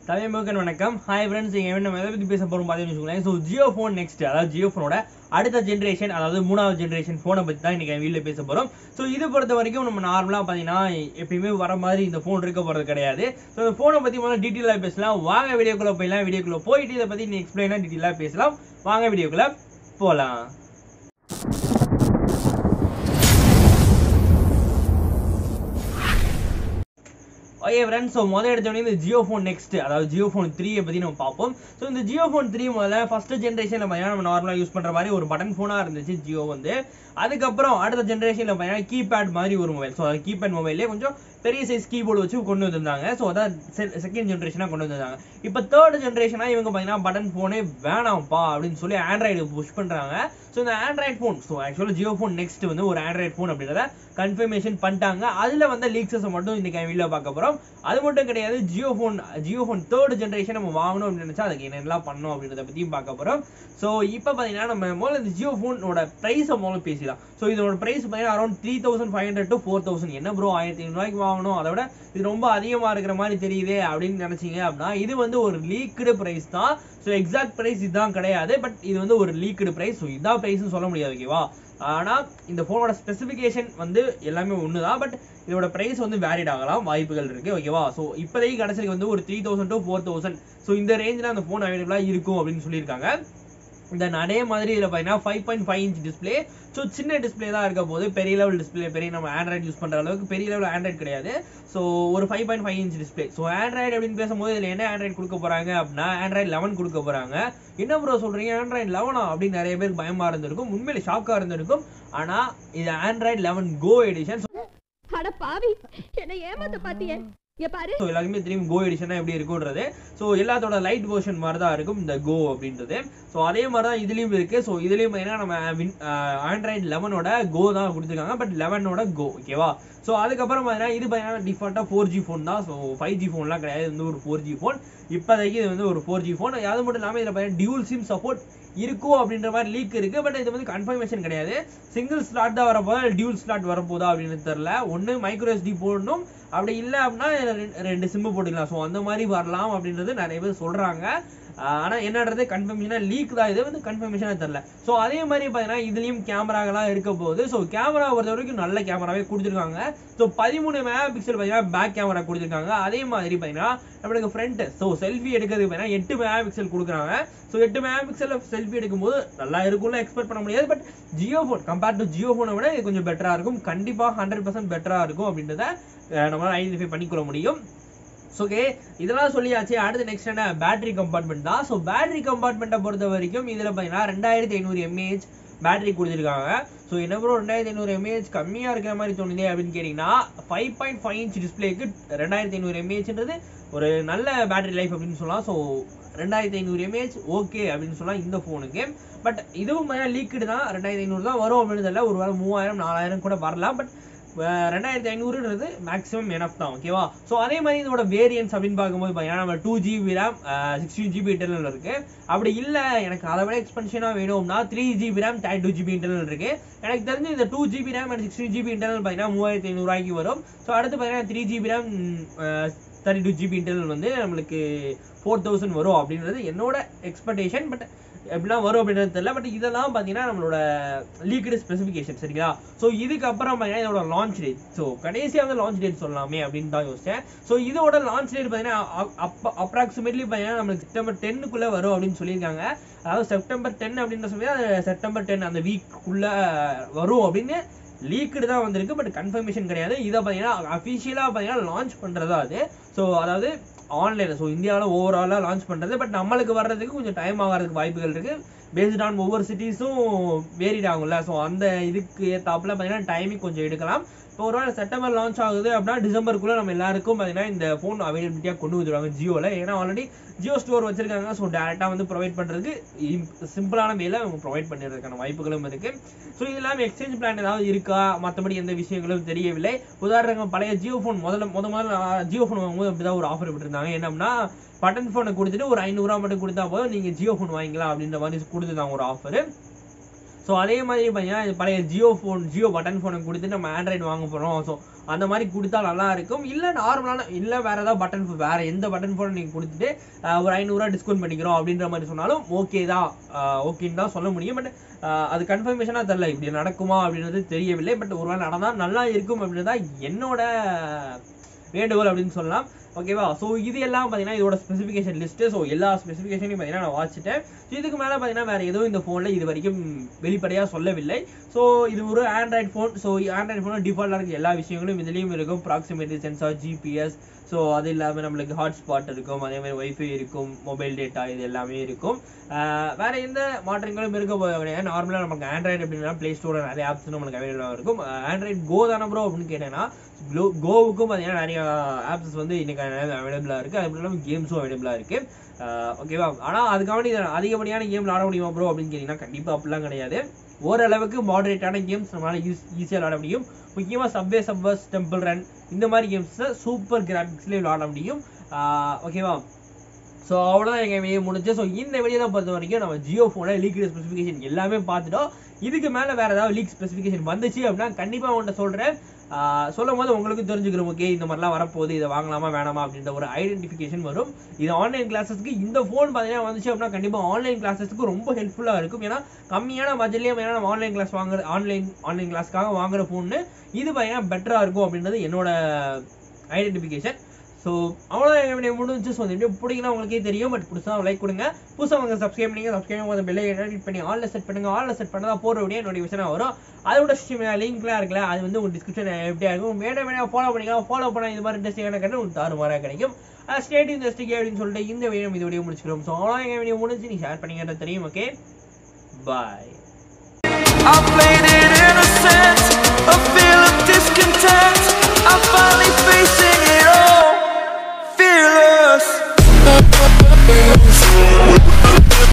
தமிழ்முகன் வணக்கம் hi friends இங்கே நம்ம எதை பற்றி பேச போகிறோம் பார்த்தீங்கன்னு வச்சுக்கோங்களேன் ஸோ ஜியோ ஃபோன் நெக்ஸ்ட் அதாவது ஜியோ ஃபோனோட அடுத்த ஜென்ரேஷன் அதாவது மூணாவது ஜென்ரேஷன் ஃபோனை பற்றி தான் இன்றைக்கி வீட்டில் பேச போகிறோம் ஸோ இது பொறுத்த வரைக்கும் நம்ம நார்மலாக பார்த்தீங்கன்னா எப்பயுமே வர மாதிரி இந்த ஃபோன் இருக்க போகிறது கிடையாது ஸோ இந்த ஃபோனை பற்றி முதல்ல டீட்டெயிலாக பேசலாம் வாங்க வீடியோக்குள்ளே போயிடலாம் வீடியோக்குள்ளே போயிட்டு இதை பற்றி நீ எக்ஸ்பிளைனாக டீட்டெயிலாக பேசலாம் வாங்க வீடியோக்குள்ளே போகலாம் ஓகே ஃப்ரெண்ட்ஸ் ஸோ முதல் எடுத்தோடனே இந்த ஜியோ ஃபோன் நெக்ஸ்ட் அதாவது ஜியோ ஃபோன் த்ரீயை பற்றி நம்ம பார்ப்போம் ஸோ இந்த ஜியோ ஃபோன் த்ரீ முதல்ல ஃபர்ஸ்ட் ஜென்ரேஷனில் பார்த்தீங்கன்னா நம்ம நார்மலாக யூஸ் பண்ணுற மாதிரி ஒரு பட்டன் ஃபோனாக இருந்துச்சு ஜியோ வந்து அதுக்கப்புறம் அடுத்த ஜென்ரேஷனில் பார்த்தீங்கன்னா கீபேட் மாதிரி ஒரு மொபைல் ஸோ அது கீபேட் மொபைல்லே கொஞ்சம் பெரிய சைஸ் கீபோர்டு வச்சு கொண்டு வந்திருந்தாங்க ஸோ அதான் செகண்ட் ஜென்ரேஷனாக கொண்டு வந்திருந்தாங்க இப்போ தேர்ட் ஜென்ரேஷனாக இவங்க பார்த்தீங்கன்னா பட்டன் ஃபோனே வேணாம்ப்பா அப்படின்னு சொல்லி ஆண்ட்ராய்டு புஷ் பண்ணுறாங்க ஸோ இந்த ஆண்ட்ராய்ட் ஃபோன் ஸோ ஆக்சுவலாக ஜியோ ஃபோன் நெக்ஸ்ட் வந்து ஒரு ஆண்ட்ராய்ட் ஃபோன் அப்படின்றத கன்ஃபர்மேஷன் பண்ணிட்டாங்க அதில் வந்த லீக்ஸஸை மட்டும் இன்னைக்கு வீடியோ பார்க்க போகிறோம் அது மட்டும் கிடையாது Jio phone Jio phone third generation நம்ம வாங்கணும் அப்படின்னு நினச்சா அதுக்கு என்னெல்லாம் பண்ணணும் அப்படின்றத பற்றியும் பார்க்க போகிறோம் ஸோ இப்போ பார்த்தீங்கன்னா நம்ம முதல்ல இந்த ஜியோ ஃபோனோட ப்ரைஸை முதல்ல பேசலாம் ஸோ இதோட ப்ரைஸ் பார்த்தீங்கன்னா around three thousand five hundred to four thousand என்ன ப்ரோ ஆயிரத்தி ஐநூறுவாய்க்கு வாங்கணும் அதை விட இது ரொம்ப அதிகமாக இருக்கிற மாதிரி தெரியுதே அப்படின்னு நினச்சிங்க அப்படின்னா இது வந்து ஒரு லீக்டு ப்ரைஸ் தான் ஸோ எக்ஸாக்ட் ப்ரைஸ் இதுதான் கிடையாது பட் இது வந்து ஒரு லீக்டு ப்ரைஸ் ஸோ இதான் ப்ரைஸ்னு சொல்ல முடியாது ஓகேவா ஆனால் இந்த ஃபோனோட ஸ்பெசிஃபிகேஷன் வந்து எல்லாமே ஒன்று தான் பட் இதோட ப்ரைஸ் வந்து வேலிட் ஆகலாம் வாய்ப்புகள் இருக்குது ஓகேவா ஸோ இப்போதைக்கு கடைசிக்கு வந்து ஒரு three thousand to four thousand so இந்த ரேஞ்சில் அந்த ஃபோன் அவைலபிளாக இருக்கும் அப்படின்னு சொல்லியிருக்காங்க தென் அதே மாதிரி இதில் பார்த்தீங்கன்னா five point five inch display so சின்ன டிஸ்பிளே தான் இருக்க போது பெரிய லெவல் டிஸ்பிளே பெரிய நம்ம ஆண்ட்ராய்டு யூஸ் பண்ணுற அளவுக்கு பெரிய லெவல் ஆண்ட்ராய்டு கிடையாது ஸோ ஒரு five point five inch display so Android அப்படின்னு பேசும்போது இதில் என்ன ஆண்ட்ராய்டு கொடுக்க போகிறாங்க அப்படின்னா ஆண்ட்ராய்டு லெவன் கொடுக்க போகிறாங்க என்ன ப்ரோ சொல்கிறீங்க ஆண்ட்ராய்டு லெவனா அப்படின்னு நிறைய பேருக்கு பயமாக இருந்திருக்கும் உண்மையிலே ஷாக்காக இருந்திருக்கும் ஆனால் இது ஆண்ட்ராய்டு லெவன் கோ எடிஷன் அட பாவி என்ன ஏமாத்த பாத்தியே இங்க பாரு ஸோ எல்லாருக்குமே தெரியும் கோ எடிஷனா எப்படி இருக்குன்றது ஸோ எல்லாத்தோட லைட் வெர்ஷன் மாதிரி தான் இருக்கும் இந்த கோ அப்படின்றது ஸோ அதே மாதிரி தான் இதுலேயும் இருக்கு ஸோ இதுலேயும் பார்த்தீங்கன்னா நம்ம ஆண்ட்ராய்டு லெவனோட கோ தான் கொடுத்துருக்காங்க பட் லெவனோட கோ ஓகேவா ஸோ அதுக்கப்புறம் பார்த்தீங்கன்னா இது பார்த்தீங்கன்னா டிஃபால்ட்டாக ஃபோர் ஜி ஃபோன் தான் ஸோ ஃபைவ் ஜி ஃபோன்லாம் கிடையாது இது வந்து ஒரு ஃபோர் ஜி ஃபோன் இப்போதைக்கு இது வந்து ஒரு ஃபோர் ஜி ஃபோன் அது மட்டும் இல்லாமல் இதில் பார்த்தீங்கன்னா டியூல் சிம் சப்போர்ட் இருக்கும் அப்படின்ற மாதிரி லீக் இருக்கு பட் இது வந்து கன்ஃபர்மேஷன் கிடையாது சிங்கிள் ஸ்லாட் தான் வரப்போதா டியூல் ஸ்லாட் வரப்போதா அப்படின்னு தெரியல ஒன்று மைக்ரோ எஸ்டி போடணும் அப்படி இல்லை அப்படின்னா ரெண்டு- ரெண்டு சிம்மு போட்டுக்கலாம் ஸோ அந்த மாதிரி வரலாம் அப்படின்றது நிறைய பேர் சொல்றாங்க ஆஹ் ஆனா என்னன்றது கன்ஃபர்மேஷனா லீக் தான் இது வந்து கன்ஃபர்மேஷனா தெரியல ஸோ அதே மாதிரி பார்த்தீங்கன்னா இதுலயும் கேமராக்கெல்லாம் இருக்க போகுது ஸோ கேமரா பொறுத்த வரைக்கும் நல்ல கேமராவே கொடுத்துருக்காங்க ஸோ பதிமூணு மெகா பிக்சல் பார்த்தீங்கன்னா பேக் கேமரா கொடுத்துருக்காங்க அதே மாதிரி பார்த்தீங்கன்னா நம்மளுக்கு ஃப்ரண்ட் ஸோ செல்ஃபி எடுக்கிறதுக்கு பார்த்தீங்கன்னா எட்டு மெகா பிக்சல் கொடுக்குறாங்க ஸோ எட்டு மெகா பிக்சலில் செல்ஃபி எடுக்கும்போது நல்லா இருக்கும்னு எக்ஸ்பெக்ட் பண்ண முடியாது but Jio phone compared to Jio ஃபோனை விட இது கொஞ்சம் பெட்டராக இருக்கும் கண்டிப்பாக ஹண்ட்ரட் பர்சன்ட் பெட்டராக இருக்கும் அப்படின்றத அஹ், நம்மளால ஐடென்டிஃபை பண்ணிக்கொள்ள முடியும் ஓகே இதெல்லாம் சொல்லியாச்சு அடுத்து நெக்ஸ்ட் என்ன பேட்டரி கம்பார்ட்மெண்ட் தான் ஸோ பேட்டரி கம்பார்ட்மெண்ட்டை பொறுத்த வரைக்கும் இதில் பார்த்தீங்கன்னா ரெண்டாயிரத்தி ஐநூறு எம்ஏஹெச் பேட்டரி கொடுத்துருக்காங்க ஸோ என்ன ப்ரோ ரெண்டாயிரத்தி ஐநூறு எம்ஏஹெச் கம்மியாக இருக்கிற மாதிரி தோணுதே அப்படின்னு கேட்டிங்கன்னா ஃபைவ் பாயிண்ட் ஃபைவ் இன்ச் டிஸ்பிளேக்கு ரெண்டாயிரத்தி ஐநூறு எம்ஏஹெச்ன்றது ஒரு நல்ல பேட்டரி லைஃப் அப்படின்னு சொல்லலாம் ஸோ ரெண்டாயிரத்தி ஐநூறு எம்ஏஹெச் ஓகே அப்படின்னு சொல்லலாம் இந்த ஃபோனுக்கு பட் இதுவும் லீக்குடு தான் ரெண்டாயிரத்தி ஐநூறு தான் வரும் அப்படின்னு தெரியல ஒரு வேளை மூவாயிரம் நாலாயிரம் கூட வரலாம் பட் ரெண்டாயிரத்தி ஐநூறுன்றது மேக்ஸிமம் எனஃப் தான் ஓகேவா ஸோ அதே மாதிரி இதோட வேரியன்ஸ் அப்படின்னு பார்க்கும்போது பார்த்தீங்கன்னா நம்ம two GB RAM sixteen GB internal இருக்கு அப்படி இல்லை எனக்கு அதை விட எக்ஸ்பென்ஷனாக வேணும்னா three GB RAM thirty two GB internal இருக்கு எனக்கு தெரிஞ்சு இந்த two GB RAM and sixteen GB internal பார்த்தீங்கன்னா மூவாயிரத்தி ஐநூறுரூவாய்க்கு வரும் ஸோ அடுத்து பார்த்தீங்கன்னா three GB RAM thirty two GB internal வந்து நம்மளுக்கு ஃபோர் தௌசண்ட் வரும் அப்படின்றது என்னோட எக்ஸ்பெக்டேஷன் பட் எப்படிலாம் வரும் அப்படின்றது தெரியல பட் இதெல்லாம் பார்த்தீங்கன்னா நம்மளோட லீக்டு ஸ்பெசிஃபிகேஷன் சரிங்களா ஸோ இதுக்கப்புறம் பார்த்தீங்கன்னா இதோட லான்ச் டேட் ஸோ கடைசியாக வந்து லான்ச் டேட் சொல்லலாமே அப்படின்னு தான் யோசிச்சேன் ஸோ இதோட லான்ச் டேட் பார்த்தீங்கன்னா அப்போ அப்ராக்சிமேட்லி பார்த்தீங்கன்னா நம்மளுக்கு செப்டம்பர் டென்னுக்குள்ளே வரும் அப்படின்னு சொல்லியிருக்காங்க அதாவது செப்டம்பர் டென் அப்படின்ற சொல்லி அது செப்டம்பர் டென் அந்த வீக்குள்ளே வரும் அப்படின்னு லீக்குடு தான் வந்திருக்கு பட் கன்ஃபர்மேஷன் கிடையாது இதை பார்த்தீங்கன்னா அஃபிஷியலாக பார்த்தீங்கன்னா லான்ச் பண்ணுறதா அது ஸோ அதாவது ஆன்லைன் ஸோ இந்தியாவில் ஓவராலாக லான்ச் பண்ணுறது பட் நம்மளுக்கு வர்றதுக்கு கொஞ்சம் டைம் ஆகிறதுக்கு வாய்ப்புகள் இருக்குது பேஸ்ட் ஆன் ஒவ்வொரு சிட்டிஸும் வேரிட் ஆகும்ல ஸோ அந்த இதுக்கு ஏற்றாப்புல பார்த்தீங்கன்னா டைமிங் கொஞ்சம் எடுக்கலாம் இப்போ ஒரு வேளை செப்டம்பர் லான்ச் ஆகுது அப்படின்னா டிசம்பருக்குள்ளே நம்ம எல்லாருக்கும் பார்த்தீங்கன்னா இந்த ஃபோன் அவைலபிலிட்டியாக கொண்டு வந்துடுவாங்க ஜியோவில் ஏன்னா ஆல்ரெடி ஜியோ ஸ்டோர் வச்சிருக்காங்க ஸோ டேரெக்டாக வந்து ப்ரொவைட் பண்ணுறதுக்கு சிம்பிளான வேல அவங்க ப்ரொவைட் பண்ணிடுறதுக்கான வாய்ப்புகளும் இருக்கு ஸோ இது இல்லாமல் எக்ஸ்சேஞ்ச் பிளான் ஏதாவது இருக்கா மற்றபடி எந்த விஷயங்களும் தெரியவில்லை உதாரணம் பழைய ஜியோ ஃபோன் முதல்ல முத முதல்ல ஜியோ ஃபோன் வாங்கும்போது அப்படிதான் ஒரு ஆஃபர் விட்டுருந்தாங்க என்னன்னா பட்டன் ஃபோனை கொடுத்துட்டு ஒரு ஐநூறுரூவா மட்டும் கொடுத்தா போதும் நீங்கள் ஜியோ ஃபோன் வாங்கிக்கலாம் அப்படின்ற மாதிரி கொடுத்துருந்தாங்க ஒரு ஆஃபர் ஸோ அதே மாதிரி பார்த்தீங்கன்னா இது பழைய ஜியோ ஃபோன் ஜியோ பட்டன் ஃபோனை கொடுத்து நம்ம ஆண்ட்ராய்டு வாங்க போகிறோம் ஸோ அந்த மாதிரி கொடுத்தா நல்லா இருக்கும் இல்ல நார்மலான இல்ல வேற ஏதாவது பட்டன் வேற எந்த பட்டன் ஃபோன் நீங்க கொடுத்துட்டு ஆஹ் ஒரு ஐநூறுரூவா டிஸ்கவுண்ட் பண்ணிக்கிறோம் அப்படின்ற மாதிரி சொன்னாலும் ஓகே தான் ஓகேன்னு தான் சொல்ல முடியும் பட் அது கன்ஃபர்மேஷனா தெரியல இப்படி நடக்குமா அப்படின்றது தெரியவில்லை பட் ஒருவேளை நடந்தா நல்லா இருக்கும் அப்படின்றது தான் என்னோட வேண்டுகோள் அப்படின்னு சொல்லலாம் ஓகேவா ஸோ இது எல்லாம் பார்த்தீங்கன்னா இதோட ஸ்பெசிஃபிகேஷன் லிஸ்ட்டு ஸோ எல்லா ஸ்பெசிஃபிகேஷனையும் பார்த்தீங்கன்னா நான் வாசிட்டேன் ஸோ இதுக்கு மேலே பார்த்தீங்கன்னா வேறு எதுவும் இந்த ஃபோனில் இது வரைக்கும் வெளிப்படையாக சொல்லவில்லை ஸோ இது ஒரு ஆண்ட்ராய்ட் ஃபோன் ஸோ ஆண்ட்ராய்ட் ஃபோனில் டிஃபால்ட்டாக இருக்க எல்லா விஷயங்களும் இதுலேயும் இருக்கும் ப்ராக்சிமேட்டி சென்சார் ஜிபிஎஸ் ஸோ அது இல்லாமல் நம்மளுக்கு ஹாட்ஸ்பாட் இருக்கும் அதே மாதிரி ஒய்ஃபை இருக்கும் மொபைல் டேட்டா இது எல்லாமே இருக்கும் ஆஹ் வேற எந்த மாற்றங்களும் இருக்க போது கிடையாது நார்மலாக நமக்கு ஆண்ட்ராய்டு அப்படின்னா ப்ளே ஸ்டோரில் நிறைய ஆப்ஸ் நம்மளுக்கு அவைலபிளாக இருக்கும் ஆண்ட்ராய்ட் கோ தானே ப்ரோ அப்படின்னு கேட்டேன்னா க்ளோ கோவுக்கும் பார்த்தீங்கன்னா நிறைய ஆப்ஸ் வந்து இன்னைக்கு அவைலபிளாக இருக்குது அது மட்டும் இல்லாமல் கேம்ஸும் அவைலபிளாக இருக்குது ஓகேவா ஆனால் அதுக்காக இது அதிகப்படியான கேம் விளாட முடியுமா ப்ரோ அப்படின்னு கேட்டிங்கன்னா கண்டிப்பாக அப்படிலாம் கிடையாது ஓரளவுக்கு மாடரேட்டான கேம்ஸ் நம்மளால யூஸ் ஈஸியாக விளாட முடியும் முக்கியமாக சப்வே சப்பர்ஸ் டெம்பிள் ரன் இந்த மாதிரி கேம்ஸை சூப்பர் கிராஃபிக்ஸ்லேயே விளாட முடியும் ஓகேவா ஸோ அவ்வளோதான் எங்கள் வீடியோ முடிஞ்சு ஸோ இந்த வீடியோ தான் பொறுத்த வரைக்கும் நம்ம ஜியோ ஃபோனில் லீக் ஸ்பெசிஃபிகேஷன் எல்லாமே பார்த்துட்டோம் இதுக்கு மேலே வேறு ஏதாவது லீக் ஸ்பெசிஃபிகேஷன் வந்துச்சு அப்படின்னா கண்டிப்பாக உங்கள்கிட்ட சொல்கிறேன் சொல்லும் போது உங்களுக்கு தெரிஞ்சுக்கிறோம் ஓகே இந்த மாதிரிலாம் வரப்போகுது இதை வாங்கலாமா வேணாமா அப்படின்ற ஒரு ஐடென்டிஃபிகேஷன் வரும் இது ஆன்லைன் கிளாஸஸ்க்கு இந்த ஃபோன் பார்த்தீங்கன்னா வந்துச்சு அப்படின்னா கண்டிப்பாக ஆன்லைன் கிளாஸஸ்க்கு ரொம்ப ஹெல்ப்ஃபுல்லாக இருக்கும் ஏன்னா கம்மியான பட்ஜெட்லேயே ஏன்னா நம்ம ஆன்லைன் கிளாஸ் வாங்குற ஆன்லைன் ஆன்லைன் கிளாஸ்க்காக வாங்குற ஃபோன்னு இது பார்த்தீங்கன்னா பெட்டராக இருக்கும் அப்படின்றது என்னோட ஐடென்டிஃபிகேஷன் ஸோ அவ்வளோதான் எங்கள் வீடியோ முடிஞ்சு ஸோ இந்த வீடியோ பிடிக்குன்னா உங்களுக்கே தெரியும் பட் புதுசாக லைக் கொடுங்க புதுசாக அவங்க சப்ஸ்கிரைப் பண்ணிங்க சப்ஸ்கிரைப் பண்ணி பெல்லை எடிட் பண்ணி ஆலில் செட் பண்ணுங்க ஆலில் செட் பண்ணதா போகிற வீடியோ நோட்டிஃபிகேஷன் வரும் அதோட லிங்க்லாம் இருக்குல்ல அது வந்து உங்கள் டிஸ்கிரிப்ஷன் எப்படியா இருக்கும் வேணும் வேணும் ஃபாலோ பண்ணிக்கலாம் ஃபாலோ பண்ணால் இது மாதிரி இன்ட்ரெஸ்டிங்கான கண்டு உங்களுக்கு தாறுமாறாக கிடைக்கும் ஸ்டேட் இன்ட்ரெஸ்டிங் அப்படின்னு சொல்லிட்டு இந்த வீடியோ இந்த வீடியோ முடிச்சுக்கிறோம் ஸோ அவ்வளோ எங்கள் வீடியோ முடிஞ்சு நீ ஷேர் பண்ணிங்கிறது தெரியும் okay bye I played it innocent, a feel of discontent. I'm finally facing it all, fearless.